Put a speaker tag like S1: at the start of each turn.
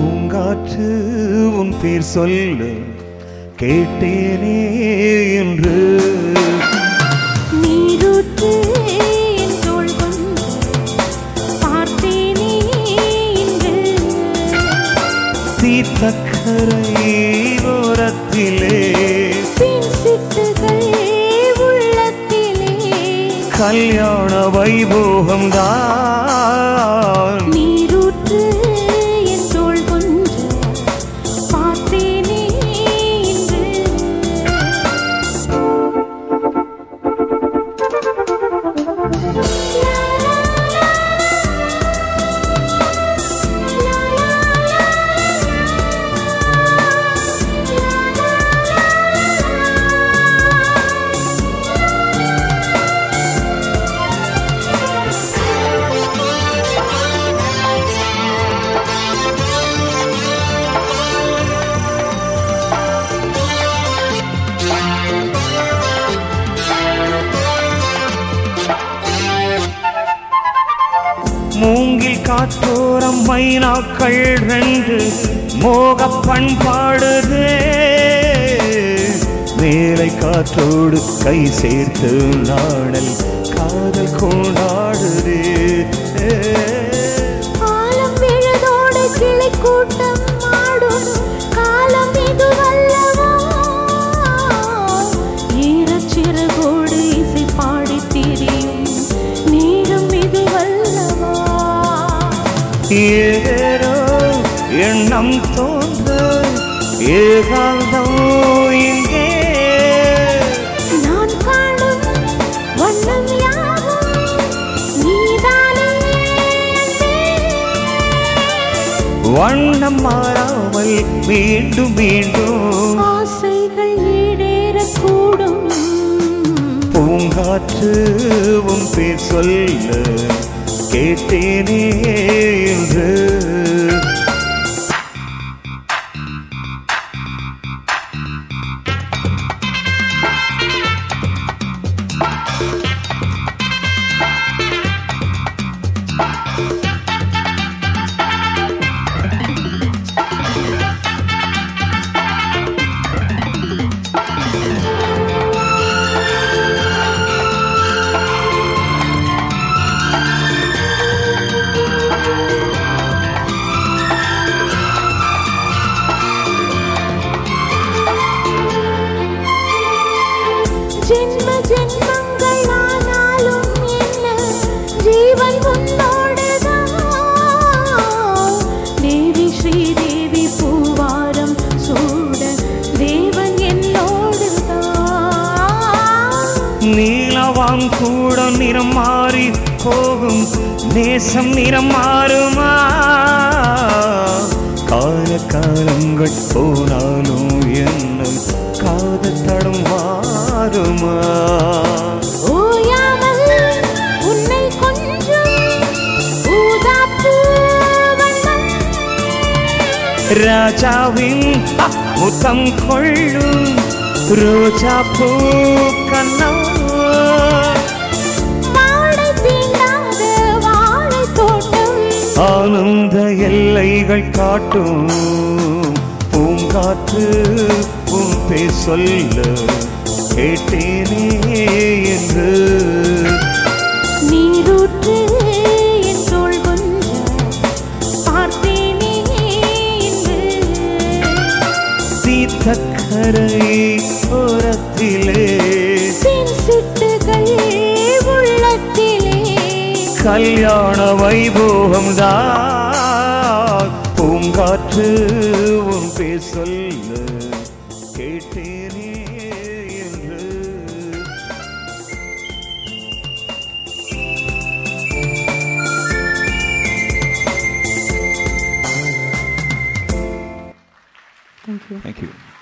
S1: பூங்காற்று உன் பேர் சொல்ல கேட்டேனே என்று
S2: நீரூற்று என் தோள் கொண்டு பார்த்தேனே இன்று
S1: தீத்தக்கரை ஓரத்திலே
S2: பின் சிட்டுகள் உள்ளத்திலே
S1: கல்யாண வைபோகம் தான்
S2: நீரூற்று என் தோள் கொண்டு பார்த்தேனே இன்று
S1: மூங்கில் காற்றோரம் மைனாக்கள் ரெண்டு மோக பண்பாடுதே வேலை காற்றோடு கை சேர்த்து நாடல் காதல் கொண்டாடுதே
S2: ஆலம் விழுதோடு கிளை கூட்டம் ஆடும் காலம் இதுவல்லவா ஈரச்சிறகோடு இசை பாடி திரியும் நேரம் இதுவல்லவா
S1: ஏதோ எண்ணம் தோன்ற ஏகாந்தம் இங்கே
S2: நான் காணும் வண்ணம் யாவும் நீதானே
S1: வண்ணம் மாறாமல் மீண்டும் மீண்டும்
S2: ஆசைகள் ஈடேறக்கூடும்
S1: பூங்காற்று உன் பேர் சொல்ல கேட்டேனே என்று
S2: ஜென்ம ஜென்மங்கள் ஆனாலும் என்ன ஜீவன் உன்னோடுதான் தேவி ஸ்ரீதேவி பூவாரம் சூட தேவன் என்னோடுதான்
S1: நீலவான் கூட நிறம் மாறி போகும் நேசம் நிறம் மாறுமா கால காலங்கள் போனாலும் என்ன காதல் தடம் மாறுமா
S2: ஓயாமல் உன்னை கொஞ்சம் ஊதாப்பு வண்ணம்
S1: ராஜாவின் அ, முத்தம் கொள்ளும் ரோஜா பூ கண்ணா
S2: வாடை தீண்டாத வாழைத் தோட்டம்
S1: ஆனந்த எல்லைகள் காட்டும் பூங்காற்று உன் பேர் சொல்ல கேட்டேனே என்று
S2: நீரூற்று என் தோள் கொஞ்ச பார்த்தேனே இன்று
S1: சீத்தக்கரை ஓரத்திலே
S2: பின் சிட்டுகள் உள்ளத்திலே
S1: கல்யாண வைபோகம் தான் பூங்காற்று உன் பேர் சொல்ல கேட்டேனே என்று
S3: Thank you.
S1: Thank you.